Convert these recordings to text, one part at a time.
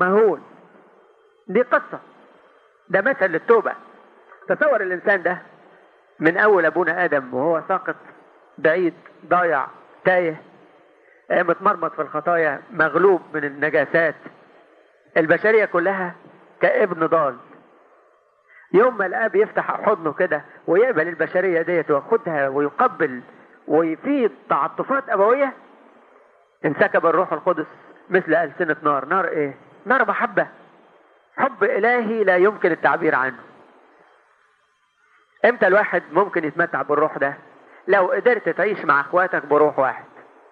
مهول دي قصة ده مثل للتوبة تصور الإنسان ده من أول أبونا آدم وهو ساقط بعيد ضايع تايه متمرمط في الخطايا مغلوب من النجاسات البشرية كلها كابن ضال يوم ما الاب يفتح حضنه كده ويقبل البشريه ديت وياخدها ويقبل ويفيض تعاطفات ابويه انسكب الروح القدس مثل السنه نار نار ايه نار محبه حب الهي لا يمكن التعبير عنه امتى الواحد ممكن يتمتع بالروح ده لو قدرت تعيش مع اخواتك بروح واحد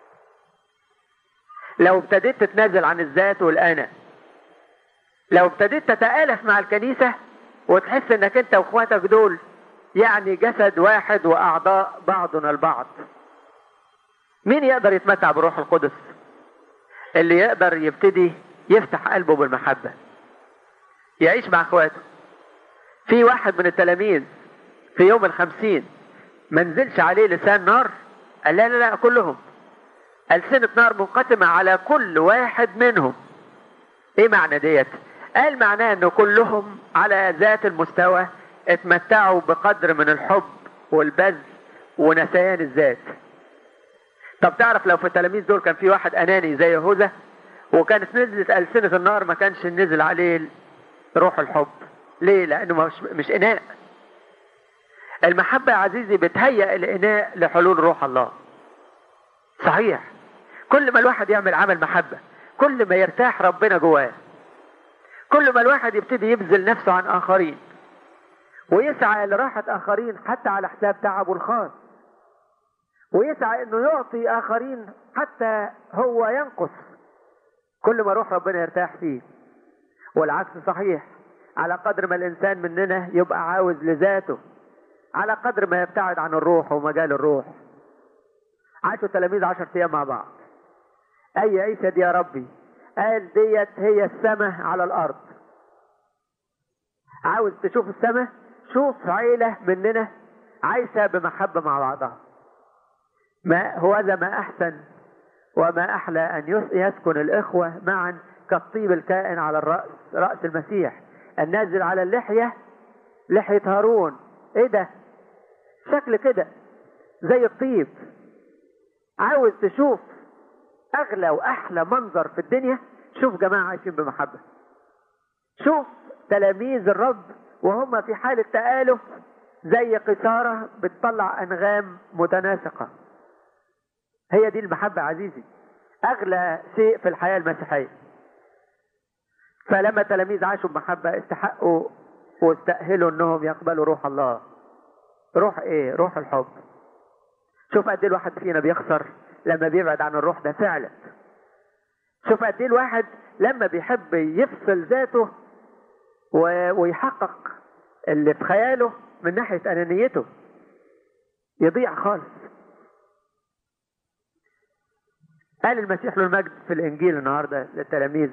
لو ابتديت تتنازل عن الذات والانا لو ابتديت تتآلف مع الكنيسة وتحس انك انت واخواتك دول يعني جسد واحد واعضاء بعضنا البعض مين يقدر يتمتع بروح القدس اللي يقدر يبتدي يفتح قلبه بالمحبة يعيش مع اخواته في واحد من التلاميذ في يوم الخمسين ما نزلش عليه لسان نار قال لا لا لا كلهم ألسنة نار منقسمة على كل واحد منهم ايه معنى ديت قال معناه ان كلهم على ذات المستوى اتمتعوا بقدر من الحب والبذل ونسيان الذات طب تعرف لو في التلاميذ دول كان في واحد اناني زي يهوذا وكانت نزلت ألسنة النار ما كانش نزل عليه روح الحب ليه لانه مش, مش اناء المحبة يا عزيزي بتهيئ الاناء لحلول روح الله صحيح كل ما الواحد يعمل عمل محبة كل ما يرتاح ربنا جواه كل ما الواحد يبتدي يبذل نفسه عن آخرين ويسعى لراحة آخرين حتى على حساب تعبه الخاص ويسعى انه يعطي آخرين حتى هو ينقص كل ما روح ربنا يرتاح فيه والعكس صحيح على قدر ما الإنسان مننا يبقى عاوز لذاته على قدر ما يبتعد عن الروح ومجال الروح عاشوا التلاميذ عشر أيام مع بعض أي عيشة دي يا ربي قال ديت هي السماء على الأرض عاوز تشوف السماء شوف عيلة مننا عايشة بمحبة مع بعضها ما هو هذا ما أحسن وما أحلى أن يسكن الإخوة معا كالطيب الكائن على الرأس رأس المسيح النازل على اللحية لحية هارون إيه ده شكل كده زي الطيب عاوز تشوف اغلى واحلى منظر في الدنيا شوف جماعه عايشين بمحبه شوف تلاميذ الرب وهم في حاله تآلف زي قصارة بتطلع أنغام متناسقة هي دي المحبة عزيزي أغلى شيء في الحياة المسيحية فلما التلاميذ عاشوا بمحبة استحقوا واستأهلوا أنهم يقبلوا روح الله روح إيه؟ روح الحب شوف قد ايه الواحد فينا بيخسر لما بيبعد عن الروح ده فعلا شوف قد ايه الواحد لما بيحب يفصل ذاته و... ويحقق اللي في خياله من ناحية أنانيته يضيع خالص قال المسيح له المجد في الإنجيل النهاردة للتلاميذ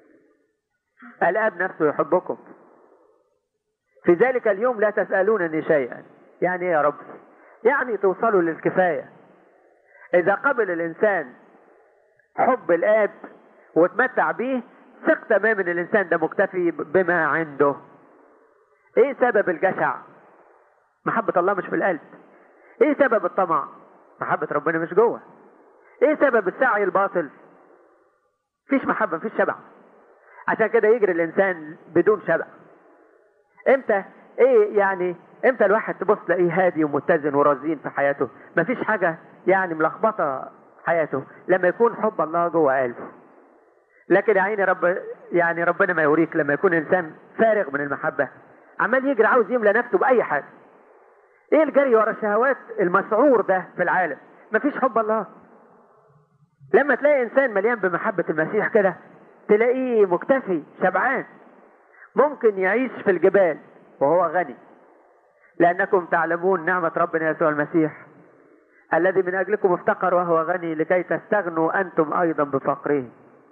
الآب نفسه يحبكم في ذلك اليوم لا تسألونني شيئا يعني ايه يا رب يعني توصلوا للكفاية إذا قبل الإنسان حب الآب وتمتع به ثق تماما الإنسان ده مكتفي بما عنده إيه سبب الجشع محبة الله مش في القلب إيه سبب الطمع محبة ربنا مش جوه إيه سبب السعي الباطل فيش محبة مفيش شبع عشان كده يجري الإنسان بدون شبع إمتى إيه يعني امتى الواحد تبص تلاقيه هادي ومتزن ورزين في حياته مفيش حاجة يعني ملخبطة حياته لما يكون حب الله جوه قلبه لكن يا عيني رب يعني ربنا ما يوريك لما يكون انسان فارغ من المحبة عمال يجري عاوز يملى نفسه بأي حاجة ايه الجري ورا الشهوات المسعور ده في العالم مفيش حب الله لما تلاقي انسان مليان بمحبة المسيح كده تلاقيه مكتفي شبعان ممكن يعيش في الجبال وهو غني لأنكم تعلمون نعمة ربنا يسوع المسيح الذي من أجلكم افتقر وهو غني لكي تستغنوا أنتم أيضا بفقره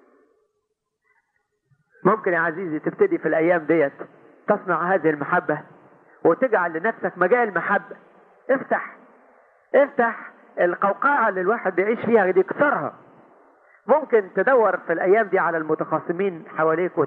ممكن يا عزيزي تبتدي في الأيام ديت تصنع هذه المحبة وتجعل لنفسك مجال محبة افتح افتح القوقعة اللي الواحد بيعيش فيها دي كسرها ممكن تدور في الأيام دي على المتخاصمين حواليك